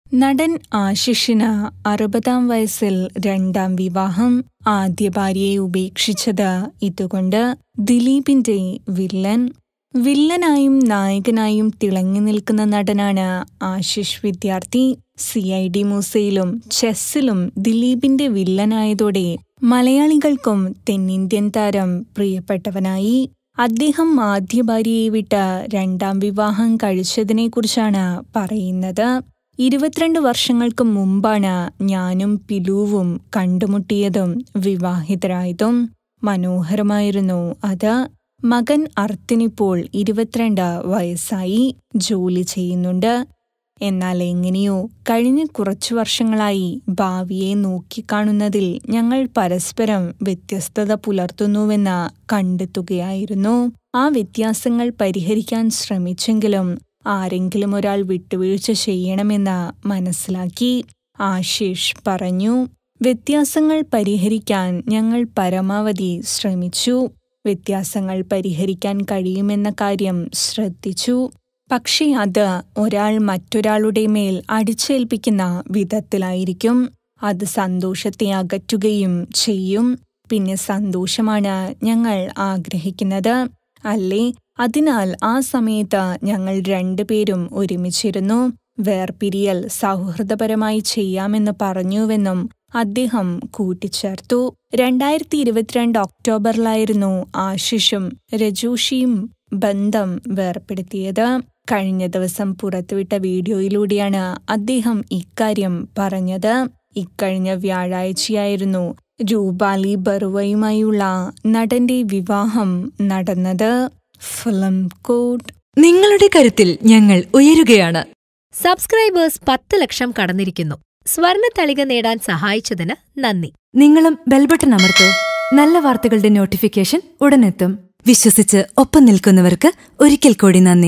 നടൻ ആശിഷിന് അറുപതാം വയസ്സിൽ രണ്ടാം വിവാഹം ആദ്യ ഭാര്യയെ ഉപേക്ഷിച്ചത് ഇതുകൊണ്ട് ദിലീപിന്റെ വില്ലൻ വില്ലനായും നായകനായും തിളങ്ങി നിൽക്കുന്ന നടനാണ് ആശിഷ് വിദ്യാർത്ഥി സി ഐ ഡി മൂസയിലും ചെസ്സിലും ദിലീപിന്റെ വില്ലനായതോടെ മലയാളികൾക്കും തെന്നിന്ത്യൻ താരം പ്രിയപ്പെട്ടവനായി അദ്ദേഹം ആദ്യ ഭാര്യയെ വിട്ട് രണ്ടാം വിവാഹം കഴിച്ചതിനെക്കുറിച്ചാണ് പറയുന്നത് ഇരുപത്തിരണ്ട് വർഷങ്ങൾക്ക് മുമ്പാണ് ഞാനും പിലുവും കണ്ടുമുട്ടിയതും വിവാഹിതരായതും മനോഹരമായിരുന്നു അത് മകൻ അർത്തിനിപ്പോൾ ഇരുപത്തിരണ്ട് വയസ്സായി ജോലി ചെയ്യുന്നുണ്ട് എന്നാൽ എങ്ങനെയോ കഴിഞ്ഞ കുറച്ചു വർഷങ്ങളായി ഭാവിയെ നോക്കിക്കാണുന്നതിൽ ഞങ്ങൾ പരസ്പരം വ്യത്യസ്തത പുലർത്തുന്നുവെന്ന് കണ്ടെത്തുകയായിരുന്നു ആ വ്യത്യാസങ്ങൾ പരിഹരിക്കാൻ ശ്രമിച്ചെങ്കിലും ആരെങ്കിലും ഒരാൾ വിട്ടുവീഴ്ച ചെയ്യണമെന്ന് മനസ്സിലാക്കി ആശിഷ് പറഞ്ഞു വ്യത്യാസങ്ങൾ പരിഹരിക്കാൻ ഞങ്ങൾ പരമാവധി ശ്രമിച്ചു വ്യത്യാസങ്ങൾ പരിഹരിക്കാൻ കഴിയുമെന്ന കാര്യം ശ്രദ്ധിച്ചു പക്ഷേ അത് ഒരാൾ മറ്റൊരാളുടെ മേൽ അടിച്ചേൽപ്പിക്കുന്ന വിധത്തിലായിരിക്കും അത് സന്തോഷത്തെ അകറ്റുകയും ചെയ്യും പിന്നെ സന്തോഷമാണ് ഞങ്ങൾ ആഗ്രഹിക്കുന്നത് അല്ലേ അതിനാൽ ആ സമയത്ത് ഞങ്ങൾ രണ്ടുപേരും ഒരുമിച്ചിരുന്നു വേർപിരിയൽ സൗഹൃദപരമായി ചെയ്യാമെന്ന് പറഞ്ഞുവെന്നും അദ്ദേഹം കൂട്ടിച്ചേർത്തു രണ്ടായിരത്തി ഇരുപത്തിരണ്ട് ഒക്ടോബറിലായിരുന്നു ആശിഷും രജൂഷിയും ബന്ധം വേർപ്പെടുത്തിയത് കഴിഞ്ഞ ദിവസം പുറത്തുവിട്ട വീഡിയോയിലൂടെയാണ് അദ്ദേഹം ഇക്കാര്യം പറഞ്ഞത് ഇക്കഴിഞ്ഞ വ്യാഴാഴ്ചയായിരുന്നു രൂപാലി ബറുവയുമായുള്ള നടന്റെ വിവാഹം നടന്നത് ഫിലിം കോട്ട് നിങ്ങളുടെ കരുത്തിൽ ഞങ്ങൾ ഉയരുകയാണ് സബ്സ്ക്രൈബേഴ്സ് പത്ത് ലക്ഷം കടന്നിരിക്കുന്നു സ്വർണ തളിക നേടാൻ സഹായിച്ചതിന് നന്ദി നിങ്ങളും ബെൽബട്ടൺ അമർത്തോ നല്ല വാർത്തകളുടെ നോട്ടിഫിക്കേഷൻ ഉടനെത്തും വിശ്വസിച്ച് ഒപ്പം നിൽക്കുന്നവർക്ക് ഒരിക്കൽ കൂടി നന്ദി